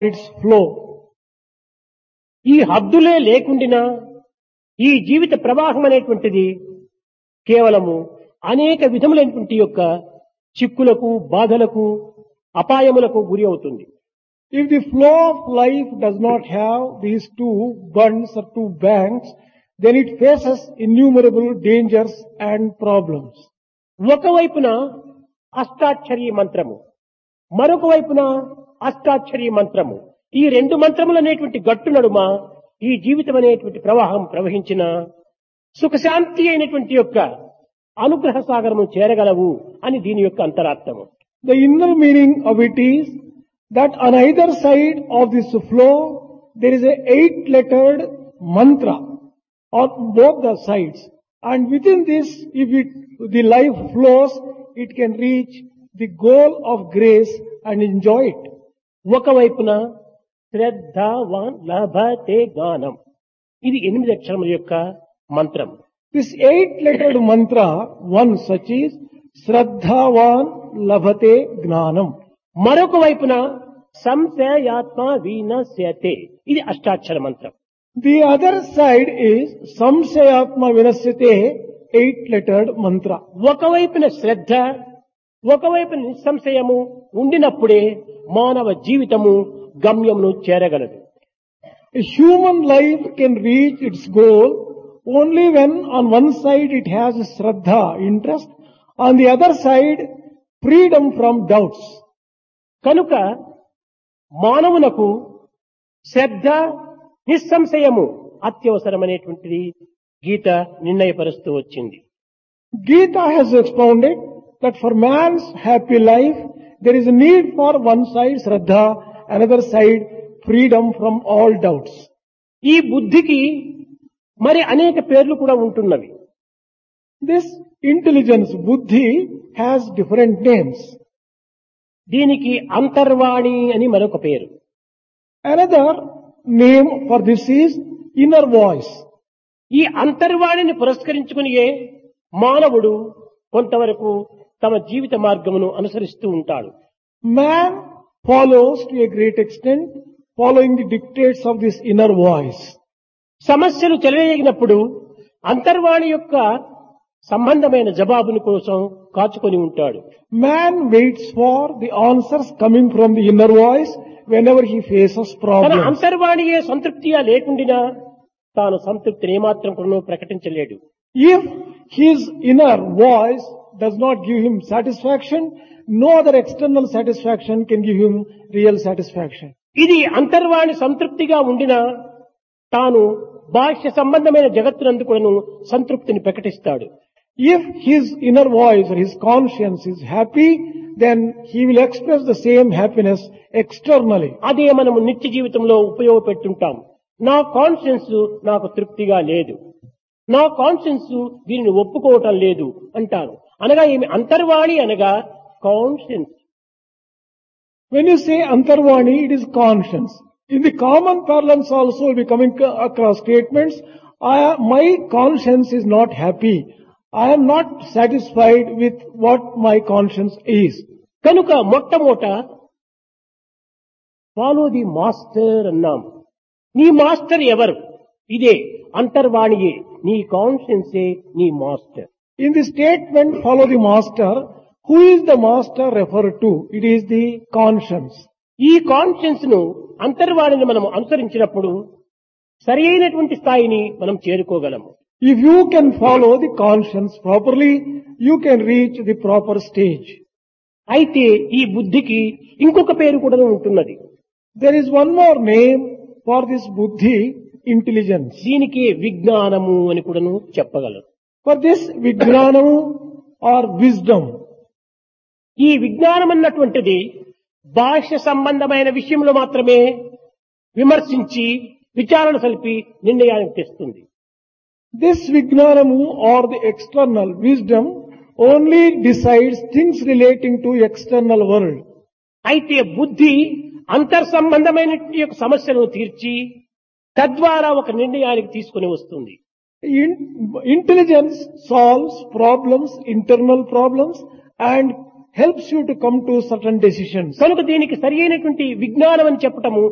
its flow. ఈ హద్దులే లేకుండినా ఈ జీవిత ప్రవాహం అనేటువంటిది కేవలము అనేక విధములైనటువంటి యొక్క చిక్కులకు బాధలకు అపాయములకు గురి అవుతుంది If the flow of life does not have these two bunds or two banks, then it faces innumerable dangers and problems. ఒకవైపున అష్టాక్షరీ మంత్రము మరొక వైపున అష్టాక్షరీ మంత్రము ఈ రెండు మంత్రములు అనేటువంటి గట్టు నడుమ ఈ జీవితం అనేటువంటి ప్రవాహం ప్రవహించిన సుఖశాంతి అయినటువంటి యొక్క అనుగ్రహ సాగరము చేరగలవు అని దీని యొక్క అంతరార్థము The inner meaning of it is that on either side of this flow, there is a eight lettered mantra on both the sides. And within this, if it, the life flows, it can reach the goal of grace and enjoy it. ఒకవైపున శ్రద్ధావాన్ లభతే గానం ఇది ఎనిమిది అక్షరముల యొక్క మంత్రం This eight lettered mantra, one such is Shraddhavan Labhate Gnanam. మరొక వైపున సంశయాత్మ వీనశ్యతే ఇది అష్టాక్షర మంత్రం The other side is Samsayatma Vinasyate, eight lettered mantra. ఒకవైపున శ్రద్ధ ఒకవైపున నిస్సంశయము ఉండినప్పుడే మానవ జీవితము గమ్యమును చేరగలదు A human life can reach its goal only when on one side it has Shraddha, interest, on the other side freedom from doubts. కనుక మానవునకు శ్రద్ధ నిస్సంశయము అత్యవసరమైనటువంటిది గీత నిర్ణయపరుస్తూ వచ్చింది Gita has expounded that for man's happy life, there is a need for one side Shraddha, another side freedom from all doubts. ఈ బుద్ధికి మరి అనేక పేర్లు కూడా ఉంటున్నవి This intelligence, buddhi, has different names. దీనికి అంతర్వాణి అని మరొక పేరు Another name for this is inner voice. ఈ అంతర్వాణిని పురస్కరించుకునియే మానవుడు కొంతవరకు తమ జీవిత మార్గమును అనుసరిస్తూ ఉంటాడు Man follows to a great extent following the dictates of this inner voice. సమస్యలు చెలరేగినప్పుడు అంతర్వాణి యొక్క సంబంధమైన జవాబుని కోసం కాచుకొని ఉంటాడు Man waits for the answers coming from the inner voice whenever he faces తన problems. అంతర్వాణియే సంతృప్తిగా లేకుండినా తాను సంతృప్తిని ఏమాత్రం కూడా ప్రకటించలేడు If his inner voice does not give him satisfaction, no other external satisfaction can give him real satisfaction. ఇది అంతర్వాణి సంతృప్తిగా ఉండినా తాను బాహ్య సంబంధమైన జగత్తునందు కూడాను సంతృప్తిని ప్రకటిస్తాడు If his inner voice or his conscience is happy, then he will express the same happiness externally. అదే మనము నిత్య జీవితంలో ఉపయోగపెట్టుంటాం నా కాన్షియన్స్ నాకు తృప్తిగా లేదు నా కాన్షియన్స్ దీనిని ఒప్పుకోవటం లేదు అంటాను అనగా ఏమి అంతర్వాణి అనగా conscience When you say Antarvani, it is conscience. In the common parlance also will be coming ca- across statements, I, my conscience is not happy. I am not satisfied with what my conscience is. కనుక మొట్టమొదట follow the master అన్నాం నీ master ఎవరు ఇదే అంతర్వాణియే నీ కాన్షియన్సే నీ master In the statement, follow the master, who is the master referred to? It is the conscience. ఈ కాన్షియన్స్ ను అంతర్వాణిని మనం అనుసరించినప్పుడు సరి అయినటువంటి స్థాయిని మనం చేరుకోగలము If you can follow the conscience properly, you can reach the proper stage. అయితే ఈ బుద్ధికి ఇంకొక పేరు కూడా ఉంటున్నది There is one more name for this buddhi, intelligence. దీనికి విజ్ఞానము అని కూడాను చెప్పగలరు For this vijnanam or wisdom. ఈ విజ్ఞానం అన్నటువంటిది భాష్య సంబంధమైన విషయంలో మాత్రమే విమర్శించి విచారణ సలిపి నిర్ణయానికి తెస్తుంది This vijnanamu or the external wisdom only decides things relating to external world. అయితే బుద్ధి అంతర్ సంబంధమైన యొక్క సమస్యలను తీర్చి తద్వారా ఒక నిర్ణయానికి తీసుకుని వస్తుంది In, intelligence solves problems, internal problems and helps you to come to certain decisions. కనుక దీనికి సరి అయినటువంటి విజ్ఞానం అని చెప్పటము